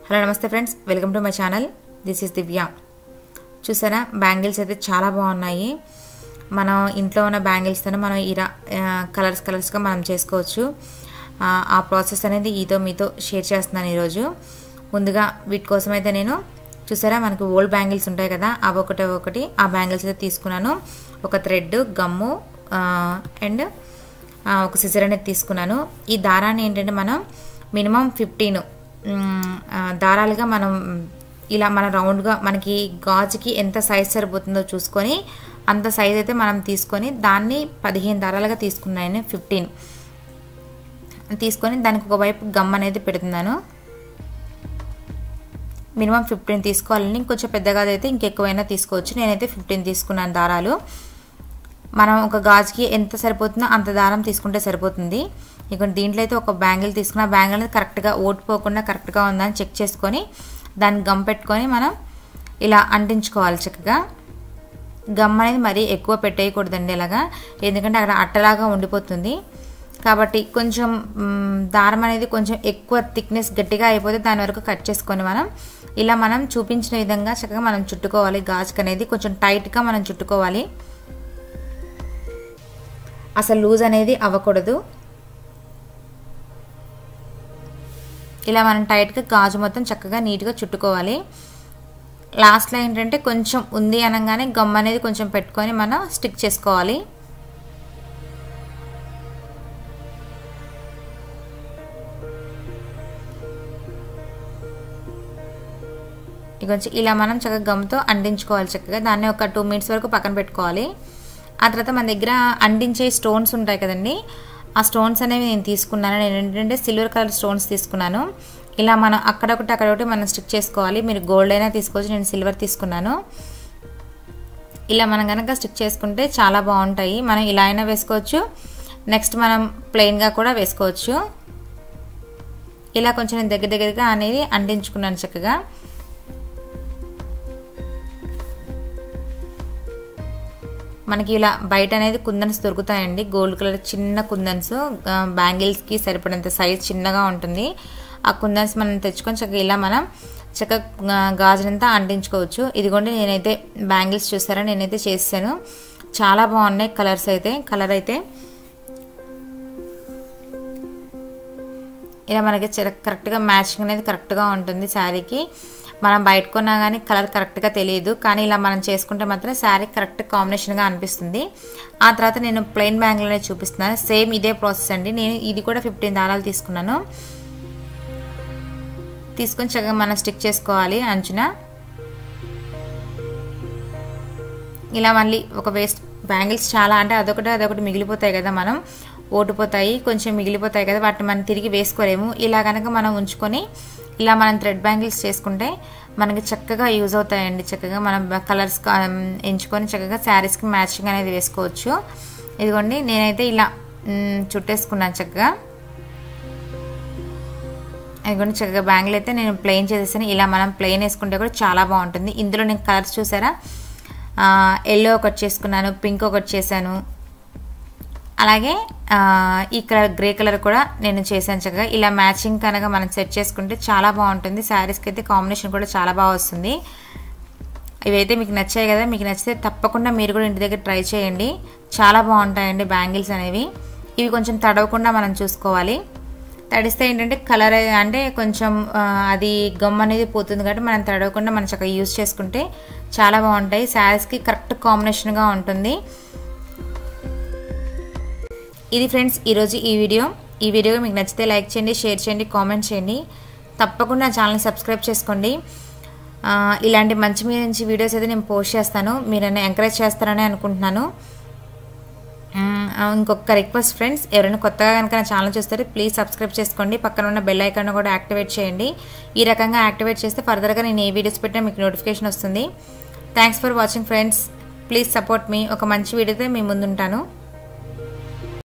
hello నమస్తే friends welcome to my channel this is Divya చూసారా bangles అయితే చాలా బాగున్నాయి మనం ఇంట్లో ఉన్న బ్యాంగిల్స్తోనే మనం ఇలా కలర్స్ కలర్స్గా మనం చేసుకోవచ్చు ఆ, ఆ ప్రాసెస్ అనేది ఈతో మీతో షేర్ చేస్తున్నాను ఈరోజు ముందుగా వీటి కోసం అయితే నేను చూసారా మనకు ఓల్డ్ బ్యాంగిల్స్ ఉంటాయి కదా అవి ఒకటి ఒకటి ఆ బ్యాంగిల్స్ అయితే తీసుకున్నాను ఒక థ్రెడ్ గమ్ము అండ్ ఒక సిజర్ అనేది తీసుకున్నాను ఈ దారాన్ని ఏంటంటే మనం మినిమం ఫిఫ్టీన్ దారాలుగా మనం ఇలా మన రౌండ్గా మనకి గాజుకి ఎంత సైజ్ సరిపోతుందో చూసుకొని అంత సైజ్ అయితే మనం తీసుకొని దాన్ని పదిహేను దారాలుగా తీసుకున్నాను ఫిఫ్టీన్ తీసుకొని దానికి ఒకవైపు గమ్ అనేది పెడుతున్నాను మినిమం ఫిఫ్టీన్ తీసుకోవాలని ఇంకొంచెం పెద్దగా అయితే ఇంకెక్కువైనా తీసుకోవచ్చు నేనైతే ఫిఫ్టీన్ తీసుకున్నాను దారాలు మనం ఒక గాజుకి ఎంత సరిపోతుందో అంత దారం తీసుకుంటే సరిపోతుంది ఇక దీంట్లో అయితే ఒక బ్యాంగిల్ తీసుకున్న బ్యాంగిల్ అనేది కరెక్ట్గా ఓడిపోకుండా కరెక్ట్గా ఉందని చెక్ చేసుకొని దాన్ని గమ్ పెట్టుకొని మనం ఇలా అంటించుకోవాలి చక్కగా గమ్ అనేది మరీ ఎక్కువ పెట్టేయకూడదండి ఇలాగా ఎందుకంటే అక్కడ అట్టలాగా ఉండిపోతుంది కాబట్టి కొంచెం మ్, దారం అనేది కొంచెం ఎక్కువ థిక్నెస్ గట్టిగా అయిపోతే దాని వరకు కట్ చేసుకొని మనం ఇలా మనం చూపించిన విధంగా చక్కగా మనం చుట్టుకోవాలి గాజుకి అనేది కొంచెం టైట్గా మనం చుట్టుకోవాలి అసలు లూజ్ అనేది అవ్వకూడదు ఇలా మనం టైట్గా గాజు మొత్తం చక్కగా నీట్గా చుట్టుకోవాలి లాస్ట్లో ఏంటంటే కొంచెం ఉంది అనగానే గమ్ అనేది కొంచెం పెట్టుకొని మనం స్టిక్ చేసుకోవాలి ఇక కొంచెం ఇలా మనం చక్కగా గమ్తో అంటించుకోవాలి చక్కగా దాన్ని ఒక టూ మినిట్స్ వరకు పక్కన పెట్టుకోవాలి ఆ తర్వాత మన దగ్గర అంటించే స్టోన్స్ ఉంటాయి కదండి ఆ స్టోన్స్ అనేవి నేను తీసుకున్నాను నేను ఏంటంటే సిల్వర్ కలర్ స్టోన్స్ తీసుకున్నాను ఇలా మనం అక్కడొకటి అక్కడొకటి మనం స్టిక్ చేసుకోవాలి మీరు గోల్డ్ అయినా తీసుకోవచ్చు నేను సిల్వర్ తీసుకున్నాను ఇలా మనం కనుక స్టిక్ చేసుకుంటే చాలా బాగుంటాయి మనం ఇలా అయినా వేసుకోవచ్చు నెక్స్ట్ మనం ప్లెయిన్గా కూడా వేసుకోవచ్చు ఇలా కొంచెం నేను దగ్గర దగ్గరగా అనేది అంటించుకున్నాను చక్కగా మనకి ఇలా బయట అనేది కుందన్స్ దొరుకుతాయండి గోల్డ్ కలర్ చిన్న కుందన్స్ బ్యాంగిల్స్కి సరిపడంత సైజ్ చిన్నగా ఉంటుంది ఆ కుందన్స్ మనం తెచ్చుకొని చక్కగా ఇలా మనం చక్కగా గాజునంతా అంటించుకోవచ్చు ఇదిగోండి నేనైతే బ్యాంగిల్స్ చూసారా నేనైతే చేసాను చాలా బాగున్నాయి కలర్స్ అయితే కలర్ అయితే ఇలా మనకి కరెక్ట్గా మ్యాచింగ్ అనేది కరెక్ట్గా ఉంటుంది శారీకి మనం బయట కొన్నా కానీ కలర్ కరెక్ట్గా తెలియదు కానీ ఇలా మనం చేసుకుంటే మాత్రం శారీ కరెక్ట్ కాంబినేషన్గా అనిపిస్తుంది ఆ తర్వాత నేను ప్లెయిన్ బ్యాంగిల్ అనేది చూపిస్తున్నాను సేమ్ ఇదే ప్రాసెస్ అండి నేను ఇది కూడా ఫిఫ్టీన్ దారాలు తీసుకున్నాను తీసుకొని చక్కగా మనం స్టిక్ చేసుకోవాలి అంచున ఇలా మళ్ళీ ఒక వేస్ట్ బ్యాంగిల్స్ చాలా అంటే అదొకటి అదొకటి మిగిలిపోతాయి కదా మనం ఓడిపోతాయి కొంచెం మిగిలిపోతాయి కదా వాటిని మనం తిరిగి వేసుకోలేము ఇలా కనుక మనం ఉంచుకొని ఇలా మనం థ్రెడ్ బ్యాంగిల్స్ చేసుకుంటే మనకి చక్కగా యూజ్ అవుతాయండి చక్కగా మనం కలర్స్ ఎంచుకొని చక్కగా శారీస్కి మ్యాచింగ్ అనేది వేసుకోవచ్చు ఇదిగోండి నేనైతే ఇలా మ్, చుట్టేసుకున్నాను చక్కగా ఇదిగోండి చక్కగా బ్యాంగిల్ అయితే నేను ప్లెయిన్ చేసేసాను ఇలా మనం ప్లెయిన్ వేసుకుంటే కూడా చాలా బాగుంటుంది ఇందులో నేను కలర్స్ చూసారా ఎల్లో ఒకటి చేసుకున్నాను పింక్ ఒకటి చేశాను అలాగే ఆ, ఈ కలర్ గ్రే కలర్ కూడా నేను చేశాను చక్కగా ఇలా మ్యాచింగ్ కనుక మనం సెట్ చేసుకుంటే చాలా బాగుంటుంది శారీస్కి అయితే కాంబినేషన్ కూడా చాలా బాగా వస్తుంది ఇవైతే మీకు నచ్చాయి కదా మీకు నచ్చితే తప్పకుండా మీరు కూడా ఇంటి దగ్గర ట్రై చేయండి చాలా బాగుంటాయండి బ్యాంగిల్స్ అనేవి ఇవి కొంచెం తడవకుండా మనం చూసుకోవాలి తడిస్తే ఏంటంటే కలర్ అంటే కొంచెం ఆ, అది గమ్ అనేది పోతుంది కాబట్టి మనం తడవకుండా మనం చక్కగా యూజ్ చేసుకుంటే చాలా బాగుంటాయి శారీస్కి కరెక్ట్ కాంబినేషన్గా ఉంటుంది ఇది ఫ్రెండ్స్ ఈరోజు ఈ వీడియో ఈ వీడియో మీకు నచ్చితే లైక్ చేయండి షేర్ చేయండి కామెంట్ చేయండి తప్పకుండా ఛానల్ని సబ్స్క్రైబ్ చేసుకోండి ఆ, ఇలాంటి మంచి మంచి వీడియోస్ అయితే నేను పోస్ట్ చేస్తాను మీరు నన్ను ఎంకరేజ్ చేస్తారని అనుకుంటున్నాను మ్మ్, ఆ, ఇంకొక రిక్వెస్ట్ ఫ్రెండ్స్ ఎవరైనా కొత్తగా కనుక నా ఛానల్ చూస్తే ప్లీజ్ సబ్స్క్రైబ్ చేసుకోండి పక్కన ఉన్న బెల్ ఐకాన్ కూడా యాక్టివేట్ చేయండి ఈ రకంగా యాక్టివేట్ చేస్తే ఫర్దర్గా నేను ఏ వీడియోస్ పెట్టినా మీకు నోటిఫికేషన్ వస్తుంది thanks for watching friends please support మీ ఒక మంచి వీడియోతో మీ ముందుంటాను